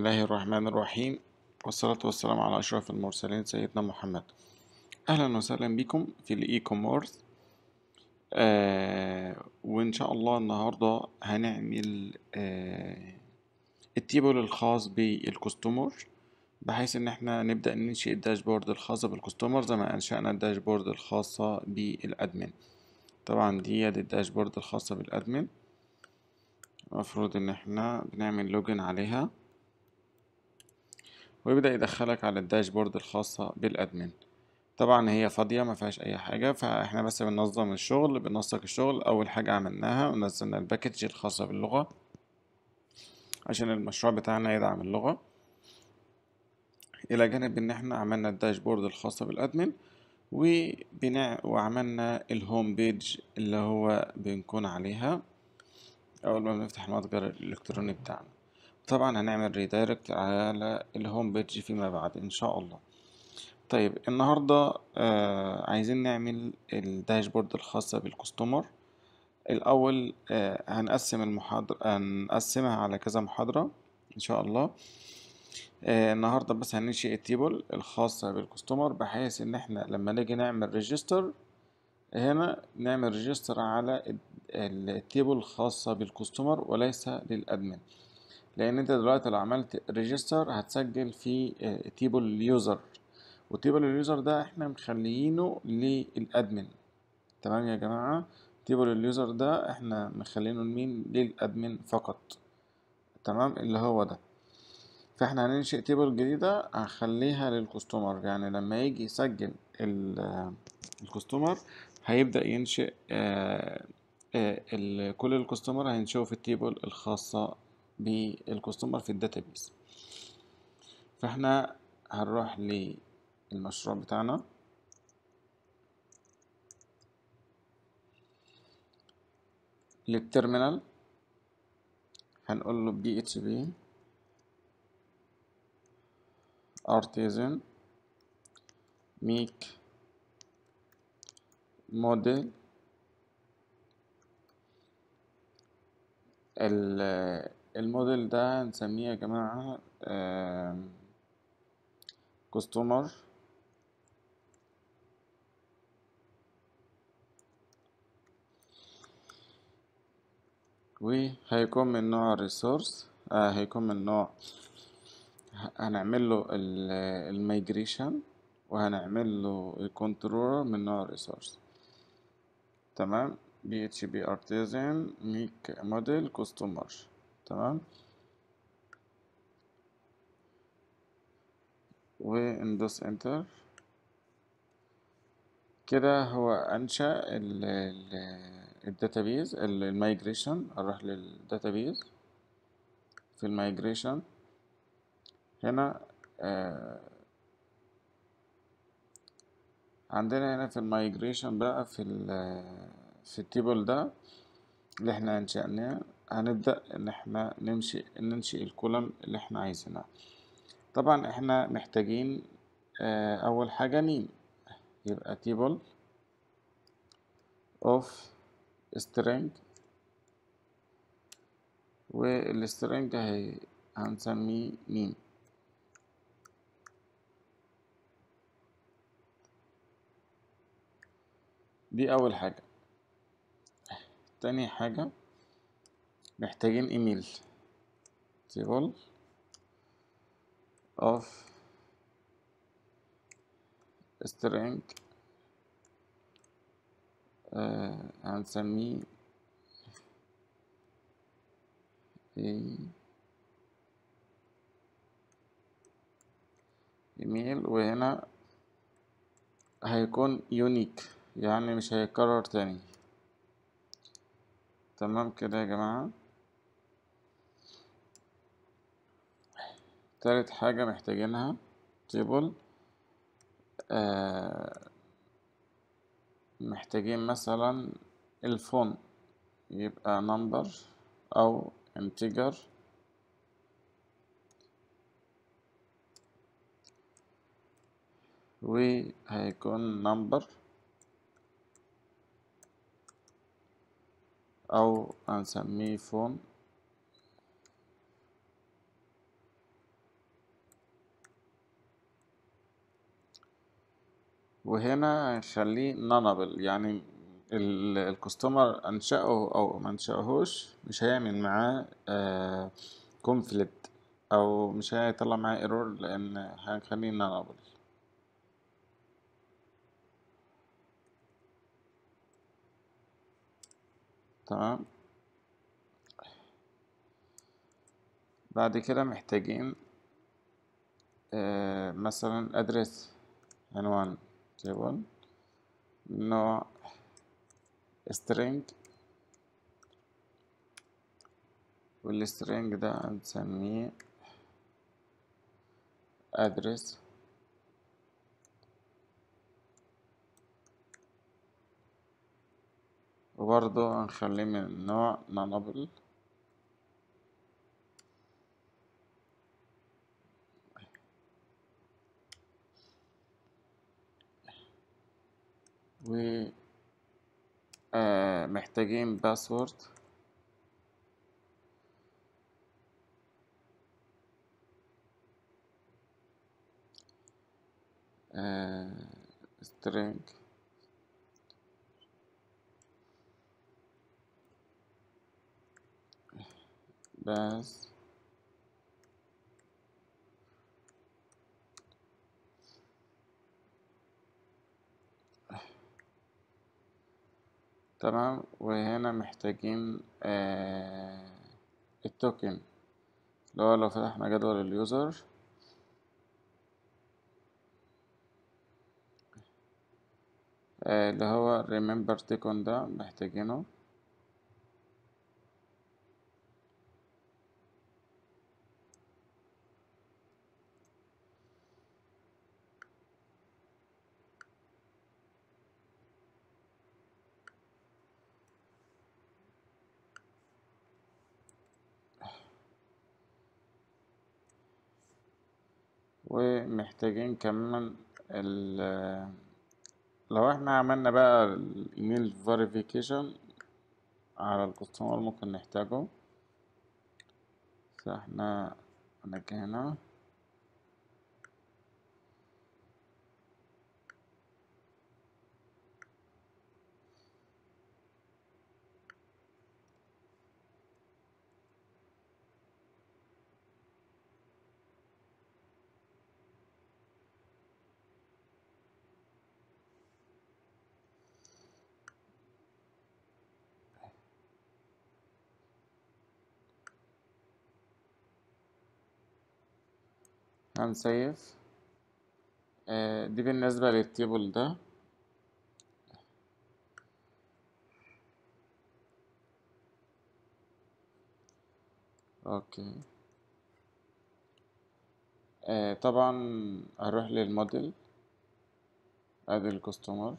الله الرحمن الرحيم والصلاة والسلام على أشرف المرسلين سيدنا محمد أهلا وسهلا بكم في الإي كوميرس آه وإن شاء الله النهاردة هنعمل آه التيبل الخاص بالكستمر بحيث إن احنا نبدأ ننشئ الداشبورد الخاصة بالكستمر زي ما أنشأنا الداشبورد الخاصة بالأدمن طبعا دي الداشبورد الخاصة بالأدمن المفروض إن احنا بنعمل لوجن عليها ويبدأ يدخلك على الداشبورد الخاصة بالأدمن طبعا هي فاضية ما فيهاش أي حاجة فاحنا بس بننظم الشغل بننسق الشغل أول حاجة عملناها ونزلنا الباكج الخاصة باللغة عشان المشروع بتاعنا يدعم اللغة إلى جانب إن احنا عملنا الداشبورد الخاصة بالأدمن وبناء وعملنا الهوم بيج اللي هو بنكون عليها أول ما بنفتح المتجر الإلكتروني بتاعنا طبعا هنعمل ريدايركت على الهوم بيج فيما بعد إن شاء الله طيب النهاردة آه عايزين نعمل الداشبورد الخاصة بالكستمر الأول آه هنقسم المحاضرة هنقسمها على كذا محاضرة إن شاء الله آه النهاردة بس هننشئ التيبل الخاصة بالكستمر بحيث إن احنا لما نيجي نعمل ريجستر هنا نعمل ريجستر على التيبل الخاصة بالكستمر وليس للأدمن لأن أنت دلوقتي لو عملت ريجستر هتسجل في تيبل اليوزر وتيبل اليوزر ده احنا مخليينه للأدمن تمام يا جماعة تيبل اليوزر ده احنا مخلينه لمين للأدمن فقط تمام اللي هو ده فاحنا هننشئ تيبل جديدة هنخليها للكستمر يعني لما يجي يسجل الكستمر هيبدأ ينشئ آآ آآ كل الكستمر هينشئوا في التيبل الخاصة بالكستمر في الداتابيس فاحنا هنروح للمشروع بتاعنا للتيرمينال هنقول له بي اتش بي artisan make model الموديل ده هنسميه يا جماعة كستمر وهيكون من نوع ريسورس آه هيكون من نوع هنعمل له الميجريشن وهنعمل له الكنترولر من نوع ريسورس تمام بي اتش بي ارتيزن ميك موديل كستمر تمام وندوس انتر كده هو انشا الداتابيز الميجريشن اروح للداتابيز في الميجريشن هنا آه عندنا هنا في الميجريشن بقى في في التيبل ده اللي احنا انشأناه هنبدأ ان احنا نمشي ننشئ الكولم اللي احنا عايزينها طبعا احنا محتاجين اه اول حاجة نيم يبقى تيبل اوف string والسترنج هي هنسميه نيم دي اول حاجة تاني حاجة محتاجين ايميل table of string آه هنسميه ايميل وهنا هيكون يونيك يعني مش هيتكرر تاني تمام كده يا جماعة تالت حاجة محتاجينها تيبل آه محتاجين مثلا الفون يبقى نمبر أو integer وهيكون number أو هنسميه فون وهنا هنخليه نانابل يعني الكاستمر انشأه او ما انشأهوش مش هيعمل معاه كونفليكت او مش هيطلع معاه ايرور لان هنخليه نانابل تمام بعد كده محتاجين آه مثلا ادرس عنوان تيبل نوع string والstring ده هنسميه address وبرضه هنخليه من نوع nullable و آه محتاجين باسورد آه string بس تمام وهنا محتاجين آه التوكن اللي هو لو فتحنا جدول اليوزر آه اللي هو remember token ده محتاجينه ومحتاجين كمان ال لو احنا عملنا بقى الايميل فيريفيكيشن على الكاستمر ممكن نحتاجه فاحنا هنجي هنا هنسيف آه دي بالنسبة للتيبل ده اوكي آه طبعا هروح للموديل ادي الكاستمر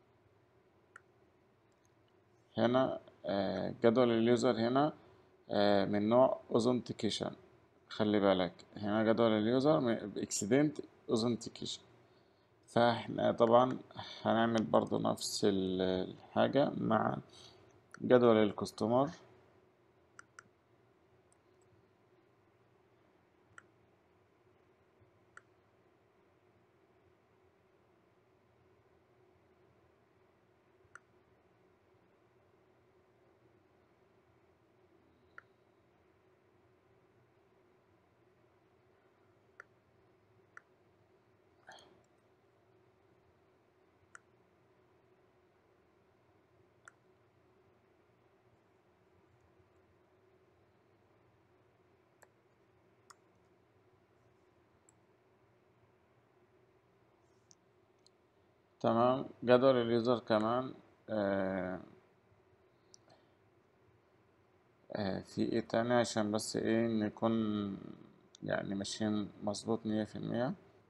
هنا آه جدول اليوزر هنا آه من نوع authentication خلي بالك هنا جدول اليوزر باكسيدنت authentication فاحنا طبعا هنعمل برضو نفس الحاجة مع جدول الكاستمر تمام جدول اليوزر كمان آه آه في ايه تاني عشان بس ايه نكون يعني ماشيين مظبوط مية في المية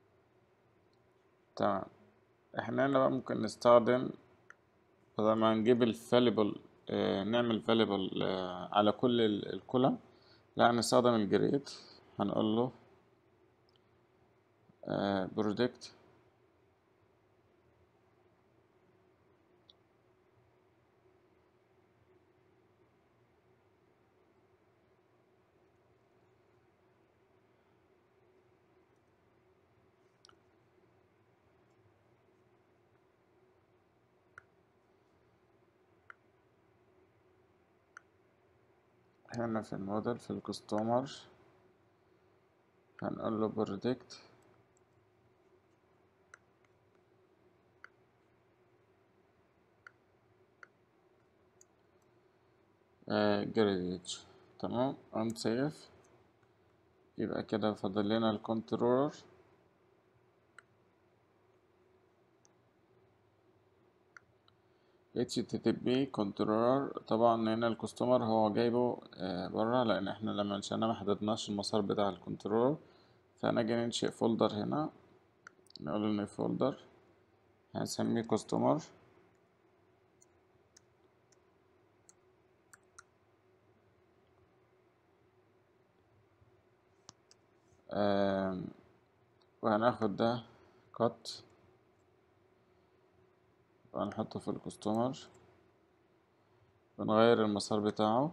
تمام احنا هنا بقى ممكن نستخدم بدل ما نجيب الفاليبل آه نعمل فاليبل آه على كل الكولم لا نستخدم الجريد هنقول له آه برودكت هنا في الموديل في الكستمر هنقول له بريدكت جريديتش تمام اون سيف يبقى كده فاضل لنا الكنترولر HTTP كنترولر طبعا هنا الكستمر هو جايبه برا لان احنا لما نشأنا ما حددناش المسار بتاع الكنترولر فهنجي ننشئ فولدر هنا نقول ان فولدر هنسميه كستمر وهناخد ده كات وهنحطه في الكستمر ونغير المسار بتاعه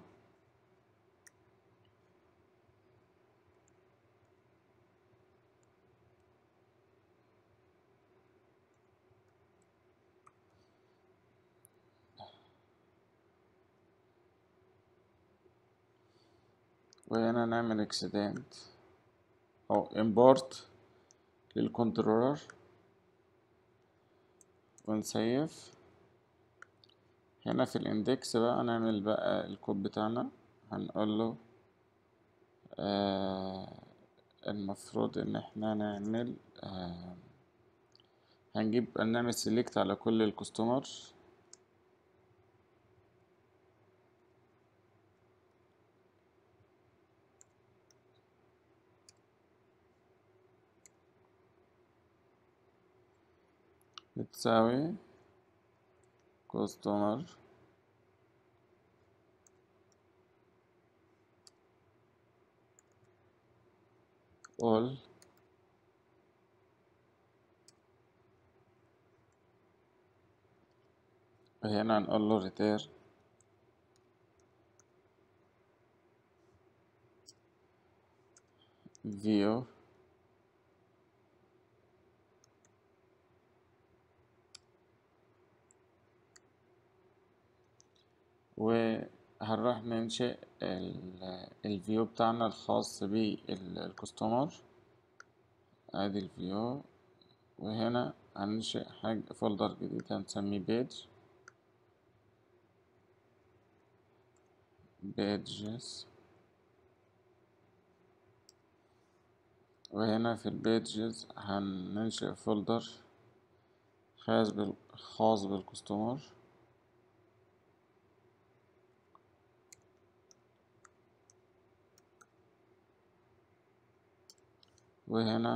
وهنا نعمل اكسيدنت او import للكنترولر ونسيف هنا في الاندكس بقى نعمل بقى الكود بتاعنا هنقول له آه المفروض ان احنا نعمل آه هنجيب نعمل سيلكت على كل الكستمر بتساوي كاستمر all هنا هنقول له return view وهنروح ننشئ الفيو بتاعنا الخاص بالكستمر ادي الفيو وهنا هننشئ حاجة فولدر جديد هنسميه بيج بيجز وهنا في البيجز هننشئ فولدر خاص بال خاص بالكستمر وهنا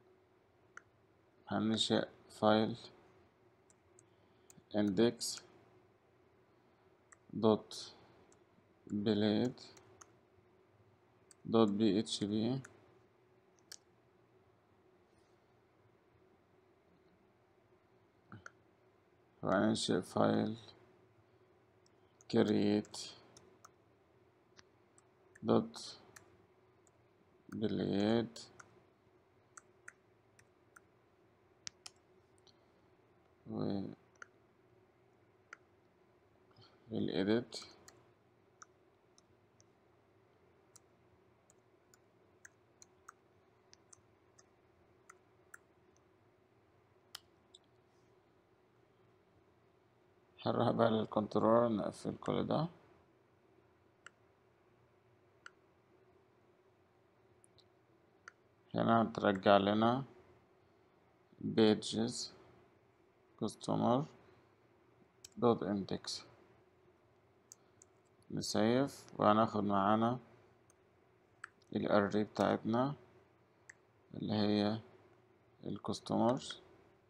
هننشئ فايل index دوت بلاد دوت بي اتش بي وهننشئ فايل create دوت بلاد و الإيديت هنروح بقى للكنترولر نقفل كل ده هنا هترجع لنا pages customer dot index نسيف وهناخد معانا الاري بتاعتنا اللي هي الكاستمرز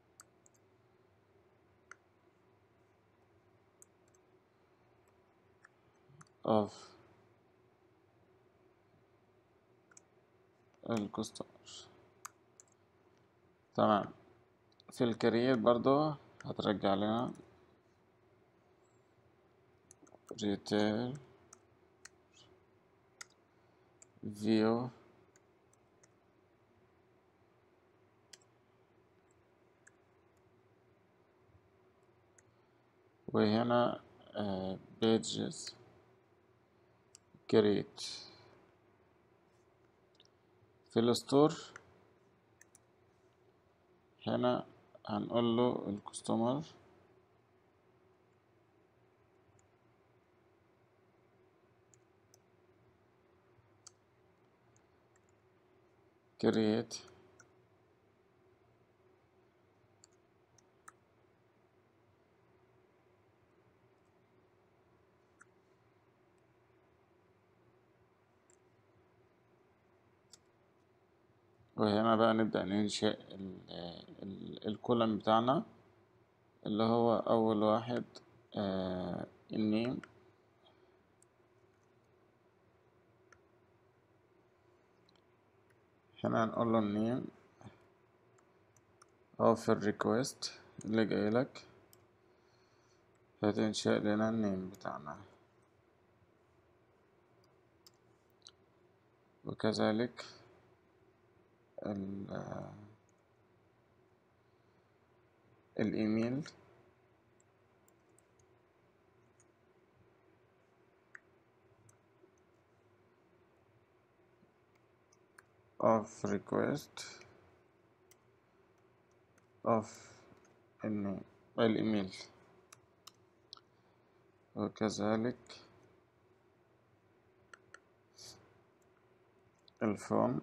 of الكاستمرز تمام في الكارير برضو هترجع لنا return view وهنا uh, pages create في الستور هنا هنقول له الكستمر create وهنا بقى نبدأ ننشئ الكولم بتاعنا اللي هو أول واحد آه النيم هنا هنقول له النيم أو في الريكوست اللي جايلك هتنشئ لنا النيم بتاعنا وكذلك ال الإيميل of request of النيم الإيميل وكذلك الفون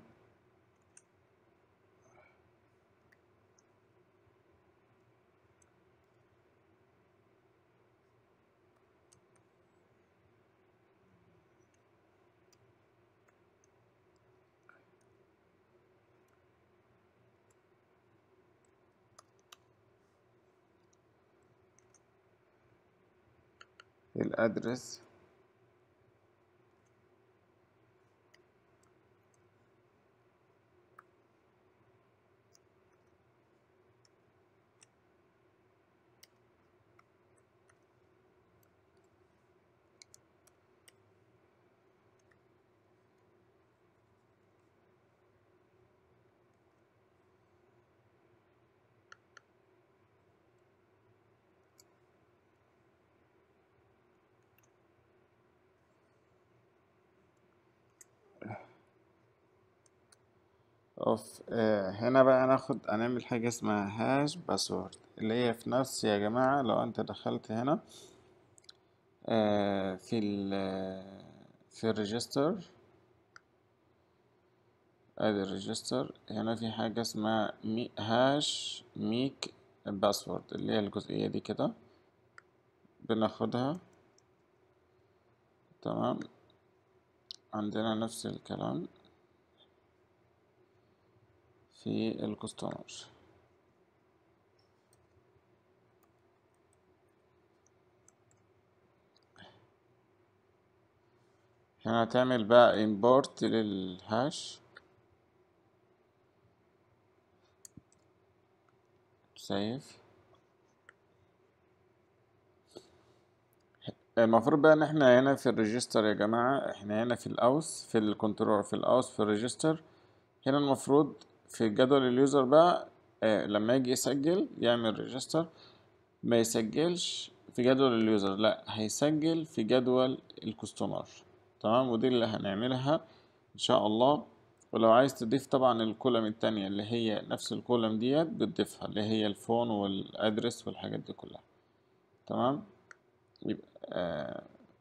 الأدرس اوف آه هنا بقى ناخد هنعمل حاجة اسمها هاش باسورد اللي هي في نفس يا جماعة لو انت دخلت هنا آه في ال في الريجستر ادي الريجستر هنا في حاجة اسمها مي هاش ميك باسورد اللي هي الجزئية دي كده بناخدها تمام عندنا نفس الكلام في الكستمر هنا تعمل بقى import للهاش سيف المفروض بقى ان احنا هنا في الريجستر يا جماعة احنا هنا في الاوس في الكنترول في الاوس في الريجستر هنا المفروض في جدول اليوزر بقى آه لما يجي يسجل يعمل ريجستر ما يسجلش في جدول اليوزر لا هيسجل في جدول الكستمر تمام ودي اللي هنعملها ان شاء الله ولو عايز تضيف طبعا الكولم التانية اللي هي نفس الكولم ديت بتضيفها اللي هي الفون والادرس والحاجات دي كلها تمام يبقى آه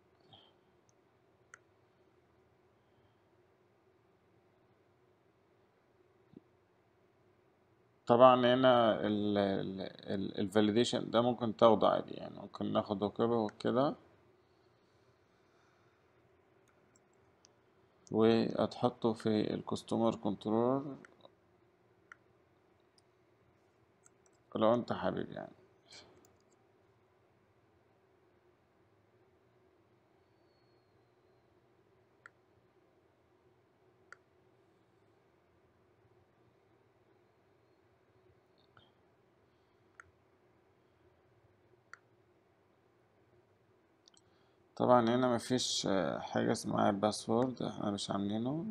طبعا هنا الفاليديشن ده ممكن تاخده عادي يعني ممكن ناخده كده وكده وهتحطه في الكستمر كنترول لو انت حابب يعني طبعا هنا مفيش حاجة اسمها باسورد احنا مش عاملينه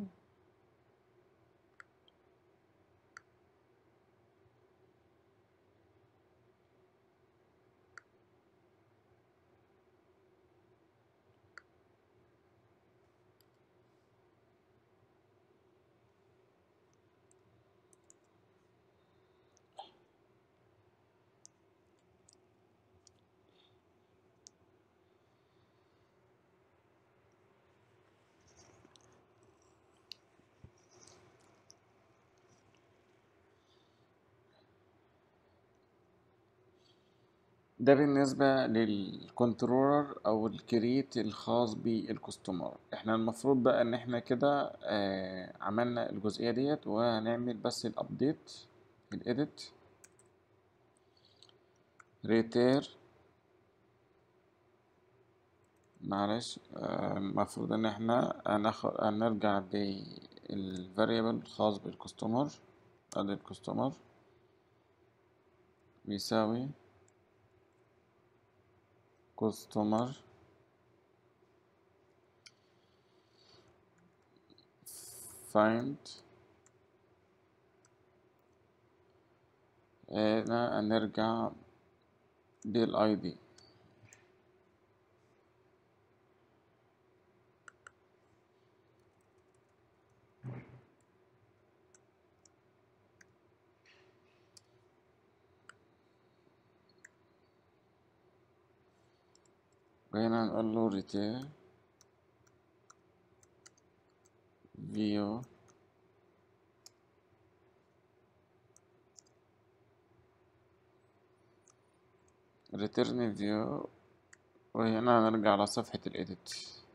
ده بالنسبة للكنترولر او الكريت الخاص بالكستمر احنا المفروض بقى ان احنا كده آه عملنا الجزئية ديت وهنعمل بس الابديت الاديت ريتير معلش آه، المفروض ان احنا هناخد هنرجع بالفاريبل الخاص بالكستمر ادي الكستمر بيساوي كستمر find هنا هنرجع بالاي دي وهنا نقول له return view return view وهنا هنرجع على صفحة الإيديت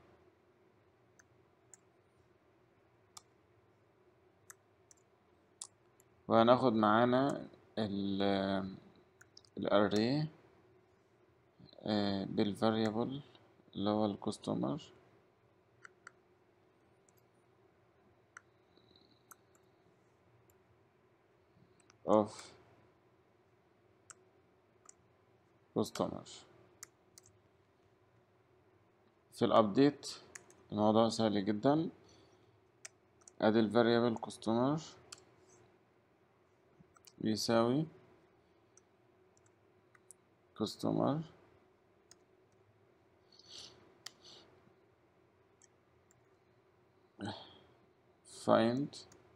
وهناخد معانا ال الاري بالفاريبل اللي هو الكستمر of customer في الابديت الموضوع سهل جدا ادي الفاريبل customer بيساوي customer find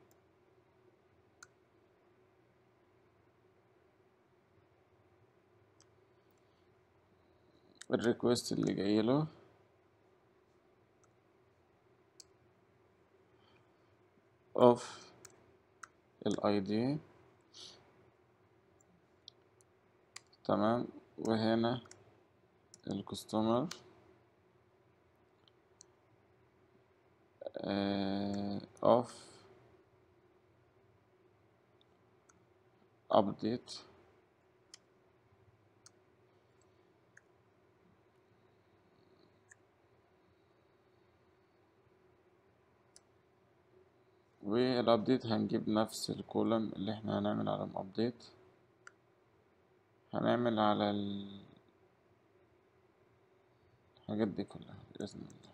الريكوست اللي جاي له of الاي دي تمام وهنا الكستمر of update والابديت هنجيب نفس الكولم اللي احنا هنعمل على الابديت هنعمل على ال- الحاجات دي كلها بإذن الله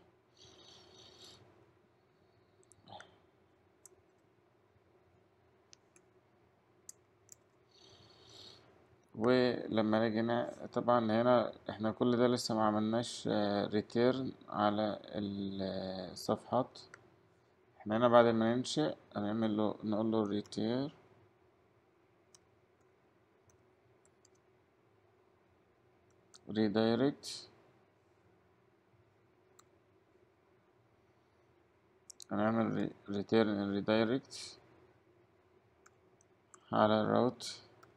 ولما نيجي نع- طبعا هنا احنا كل ده لسه ما عملناش ريتيرن على ال- الصفحات احنا هنا بعد ما ننشئ هنعمل له نقول له ريتير ريدايركت هنعمل ريتيرن ريدايركت على الراوت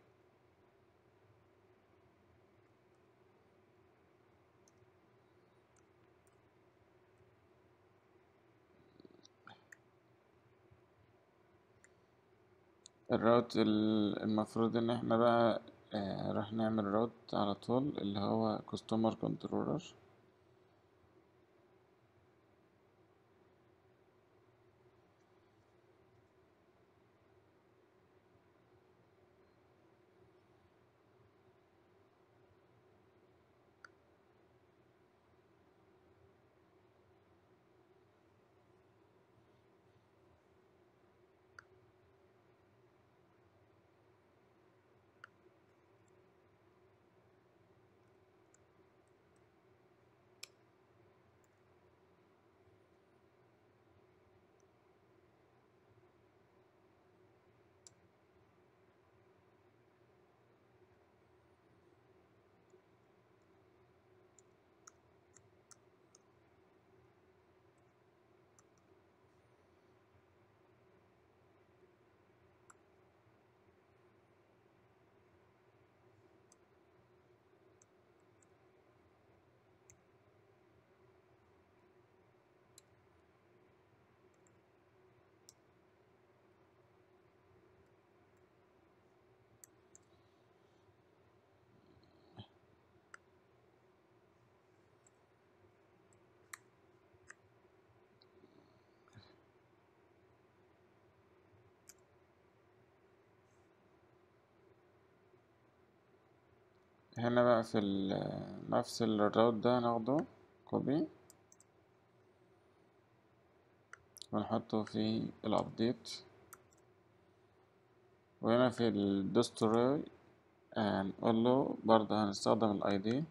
الراوت ال- المفروض ان احنا بقى آه، راح نعمل راوت على طول اللي هو كاستمر كنترولر هنا بقى في ال- نفس الراوت ده ناخده كوبي ونحطه في الابديت وهنا في الدستوري نقول له برضه هنستخدم الاي دي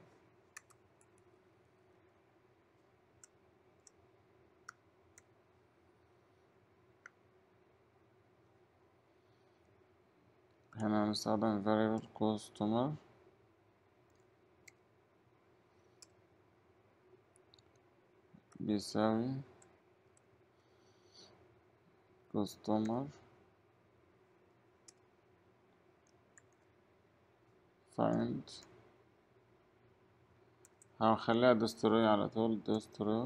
هنا هنستخدم variable customer بيساوي customer find هنخليها destroy على طول destroy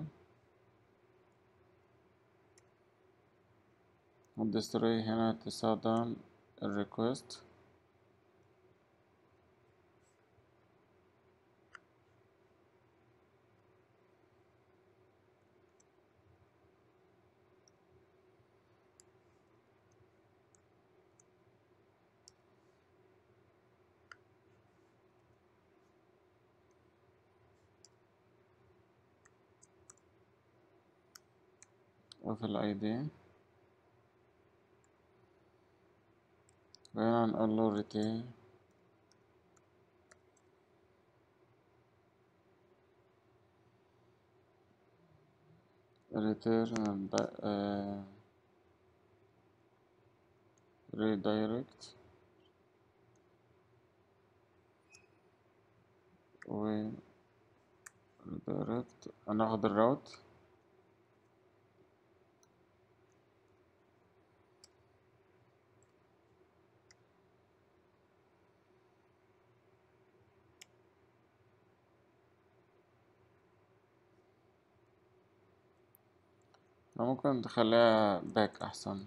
والدستروي هنا تستخدم الريكوست وفي الاي دي وهنا نقول له retain return uh, redirect و redirect هناخد الراوت ممكن تخليها باك احسن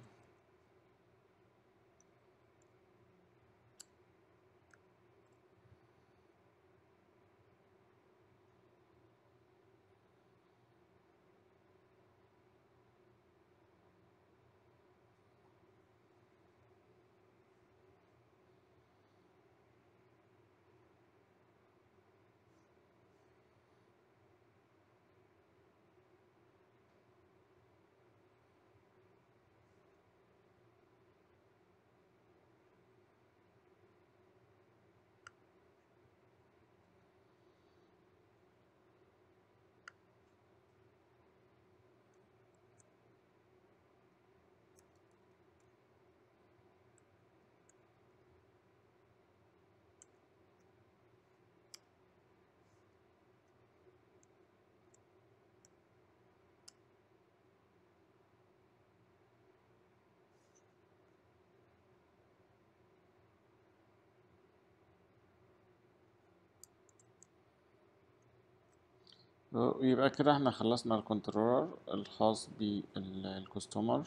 يبقى كده احنا خلصنا الكنترولر الخاص بالكستمر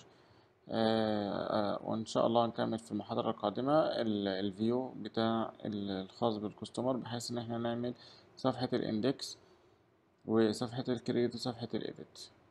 وان شاء الله هنكمل في المحاضرة القادمة الفيو بتاع الخاص بالكستمر بحيث ان احنا نعمل صفحة الاندكس وصفحة الكريدت وصفحة الايديت